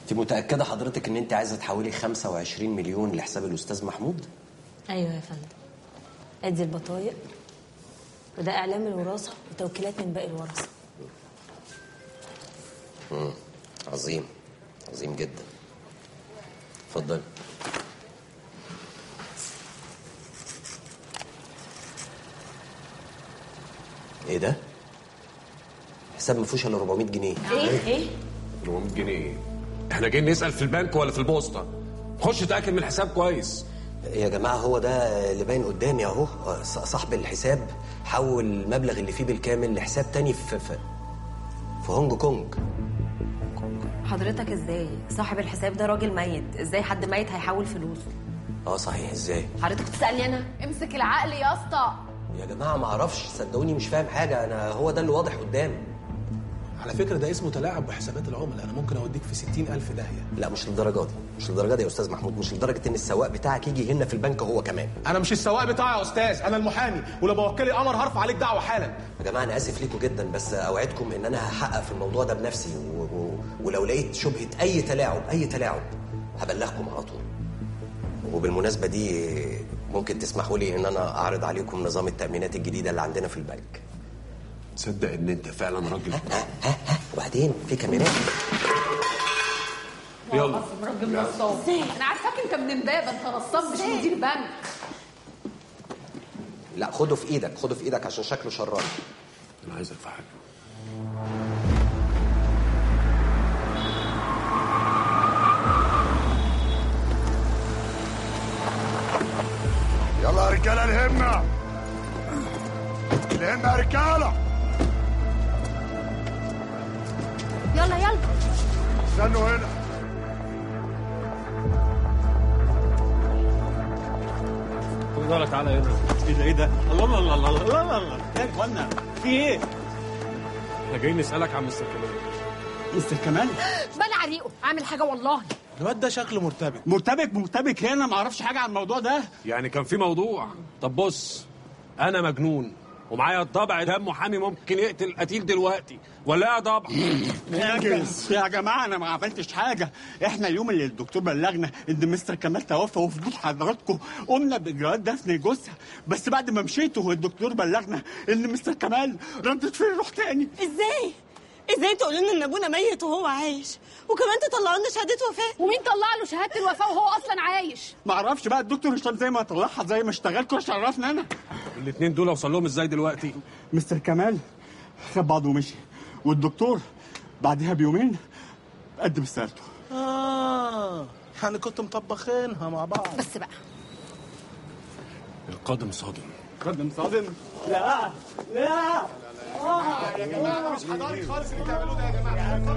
انت متاكده حضرتك ان انت عايزه تحولي 25 مليون لحساب الاستاذ محمود ايوه يا فندم ادي البطايق وده اعلام الوراثه وتوكيلات من باقي الورثه عظيم عظيم جدا اتفضل ايه ده حساب ما فيهوش الا 400 جنيه ايه ايه 400 جنيه ايه؟ احنا جايين نسال في البنك ولا في البوسطه خش اتاكد من الحساب كويس يا جماعه هو ده اللي باين قدامي اهو ص- صاحب الحساب حول المبلغ اللي فيه بالكامل لحساب تاني في في, في هونج كونج حضرتك ازاي صاحب الحساب ده راجل ميت ازاي حد ميت هيحول فلوسه اه صحيح ازاي حضرتك بتسالني انا امسك العقل يا اسطى يا جماعه ما اعرفش صدقوني مش فاهم حاجه انا هو ده اللي واضح قدامي على فكرة ده اسمه تلاعب بحسابات العملاء أنا ممكن أوديك في ستين ألف داهية لا مش للدرجه دي مش للدرجه دي يا استاذ محمود مش لدرجه ان السواق بتاعك يجي هنا في البنك هو كمان أنا مش السواق بتاعي يا أستاذ أنا المحامي ولما وكلي قمر هرفع عليك دعوة حالا يا جماعه انا اسف ليكم جدا بس اوعدكم ان انا هحقق في الموضوع ده بنفسي و... و... ولو لقيت شبهه اي تلاعب اي تلاعب هبلغكم على طول وبالمناسبه دي ممكن تسمحوا لي ان انا اعرض عليكم نظام التامينات الجديده اللي عندنا في البنك تصدق ان انت فعلا راجل وبعدين في كاميرات يلا راجل نصاب انا عارفاك انت من امبابه انت نصاب مش مدير بنك لا خده في ايدك خده في ايدك عشان شكله شراني انا عايزك في حاجه يلا يا رجاله الهمه الهمه يا رجاله يلا يلا استنوا هنا لا تعالى هنا ايه ده ايه ده الله الله الله الله الله الله الله يا اخوانا في ايه احنا جايين نسالك عن مستر كمال مستر كمال بلا عريقه عامل حاجه والله الواد ده شكله مرتبك مرتبك مرتبك هنا ما اعرفش حاجه عن الموضوع ده يعني كان في موضوع طب بص انا مجنون ومعايا الطبع ده محامي ممكن يقتل قتيل دلوقتي ولا يا طبع انجز يا جماعه انا ما عملتش حاجه احنا اليوم اللي الدكتور بلغنا ان مستر كمال توفى وفي بيت حضراتكم قمنا باجراءات دفن جثه بس بعد ما مشيتوا الدكتور بلغنا ان مستر كمال ردت فيه روح تاني ازاي؟ ازاي تقولوا لنا ان ابونا ميت وهو عايش وكمان تطلعوا لنا شهاده وفاه ومين طلع له شهاده الوفاه وهو اصلا عايش ما اعرفش بقى الدكتور هشام زي ما طلعها زي ما اشتغلكوا مش عرفنا انا الاثنين دول اوصل لهم ازاي دلوقتي مستر كمال خد بعضه ومشي والدكتور بعدها بيومين قدم استقالته آه يعني كنتوا مطبخينها مع بعض بس بقى القادم صادم قدم صادم لا لا يا جماعه مش حضاري خالص اللي بتعملوه ده يا جماعه